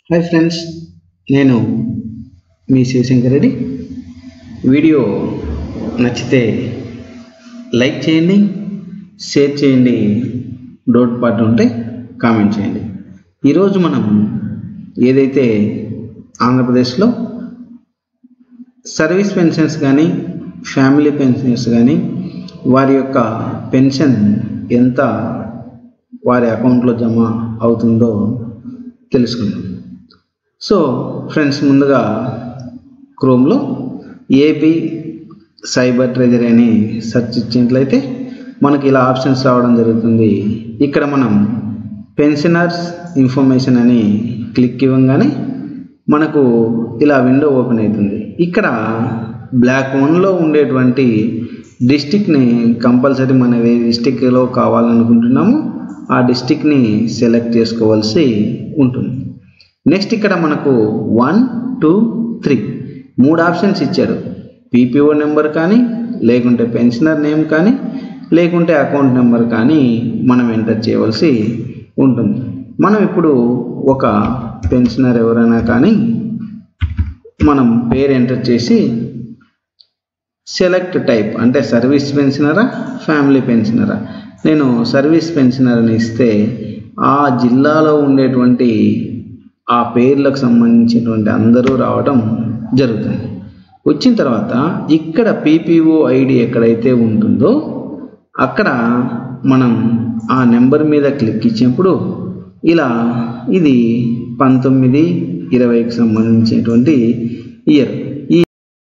hi friends నేను మీ Shivashankar Reddy video నచ్చితే లైక్ చేయండి షేర్ చేయండి డౌట్ పార్ట్ ఉంటే కామెంట్ చేయండి ఈరోజు మనం ఏదైతే ఆంధ్రప్రదేశ్లో సర్వీస్ పెన్షన్స్ కానీ ఫ్యామిలీ పెన్షన్స్ కానీ వారి యొక్క పెన్షన్ ఎంత వారి అకౌంట్లో జమ అవుతుందో తెలుసుకుందాం సో ఫ్రెండ్స్ ముందుగా క్రోమ్లో ఏపీ సైబర్ ట్రెజరీ అని సెర్చ్ ఇచ్చినట్లయితే మనకి ఇలా ఆప్షన్స్ రావడం జరుగుతుంది ఇక్కడ మనం పెన్షనర్స్ ఇన్ఫర్మేషన్ అని క్లిక్ ఇవ్వగానే మనకు ఇలా విండో ఓపెన్ అవుతుంది ఇక్కడ బ్లాక్ వన్లో ఉండేటువంటి డిస్టిక్ని కంపల్సరీ మన ఏ డిస్టిక్లో కావాలనుకుంటున్నామో ఆ డిస్టిక్ని సెలెక్ట్ చేసుకోవాల్సి ఉంటుంది నెక్స్ట్ ఇక్కడ మనకు వన్ టూ త్రీ మూడు ఆప్షన్స్ ఇచ్చారు పీపీఓ నెంబర్ కానీ లేకుంటే పెన్షనర్ నేమ్ కానీ లేకుంటే అకౌంట్ నెంబర్ కానీ మనం ఎంటర్ చేయవలసి ఉంటుంది మనం ఇప్పుడు ఒక పెన్షనర్ ఎవరైనా కానీ మనం పేరు ఎంటర్ చేసి సెలెక్ట్ టైప్ అంటే సర్వీస్ పెన్షనరా ఫ్యామిలీ పెన్షనరా నేను సర్వీస్ పెన్షనర్ అని ఇస్తే ఆ జిల్లాలో ఉండేటువంటి ఆ పేర్లకు సంబంధించినటువంటి అందరూ రావడం జరుగుతుంది వచ్చిన తర్వాత ఇక్కడ పీపీఓ ఐడి ఎక్కడైతే ఉంటుందో అక్కడ మనం ఆ నెంబర్ మీద క్లిక్ ఇచ్చినప్పుడు ఇలా ఇది పంతొమ్మిది ఇరవైకి సంబంధించినటువంటి ఇయర్ ఈ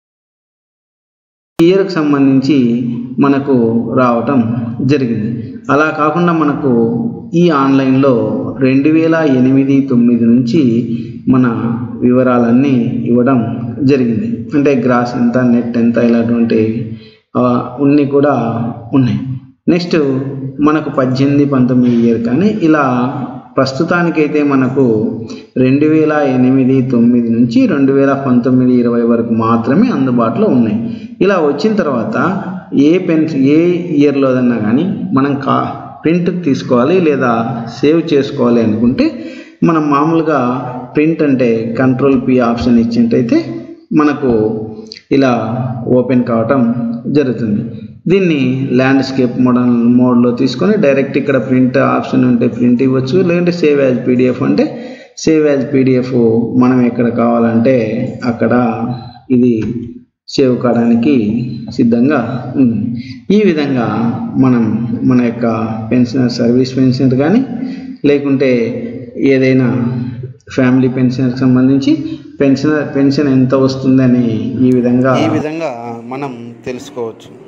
ఇయర్కి సంబంధించి మనకు రావటం జరిగింది అలా కాకుండా మనకు ఈ ఆన్లైన్లో రెండు వేల ఎనిమిది తొమ్మిది నుంచి మన వివరాలన్నీ ఇవ్వడం జరిగింది అంటే గ్రాస్ ఎంత నెట్ ఎంత ఇలాంటి ఉన్ని కూడా ఉన్నాయి నెక్స్ట్ మనకు పద్దెనిమిది పంతొమ్మిది ఇయర్ కానీ ఇలా ప్రస్తుతానికైతే మనకు రెండు వేల ఎనిమిది తొమ్మిది నుంచి రెండు వేల పంతొమ్మిది ఇరవై వరకు మాత్రమే అందుబాటులో ఉన్నాయి ఇలా వచ్చిన తర్వాత ఏ పెన్ ఏ ఇయర్లోదన్నా కానీ మనం కా ప్రింట్ తీసుకోవాలి లేదా సేవ్ చేసుకోవాలి అనుకుంటే మనం మామూలుగా ప్రింట్ అంటే కంట్రోల్ పి ఆప్షన్ ఇచ్చినట్టయితే మనకు ఇలా ఓపెన్ కావటం జరుగుతుంది దీన్ని ల్యాండ్స్కేప్ మోడల్ మోడ్లో తీసుకొని డైరెక్ట్ ఇక్కడ ప్రింట్ ఆప్షన్ ఉంటే ప్రింట్ ఇవ్వచ్చు లేదంటే సేవ్ యాజ్ పీడిఎఫ్ అంటే సేవ్ యాజ్ పీడిఎఫ్ మనం ఎక్కడ కావాలంటే అక్కడ ఇది సేవ్ కావడానికి సిద్ధంగా ఉంది ఈ విధంగా మనం మన యొక్క పెన్షనర్ సర్వీస్ పెన్షన్ కానీ లేకుంటే ఏదైనా ఫ్యామిలీ పెన్షన్కి సంబంధించి పెన్షన్ పెన్షన్ ఎంత వస్తుందని ఈ విధంగా ఈ విధంగా మనం తెలుసుకోవచ్చు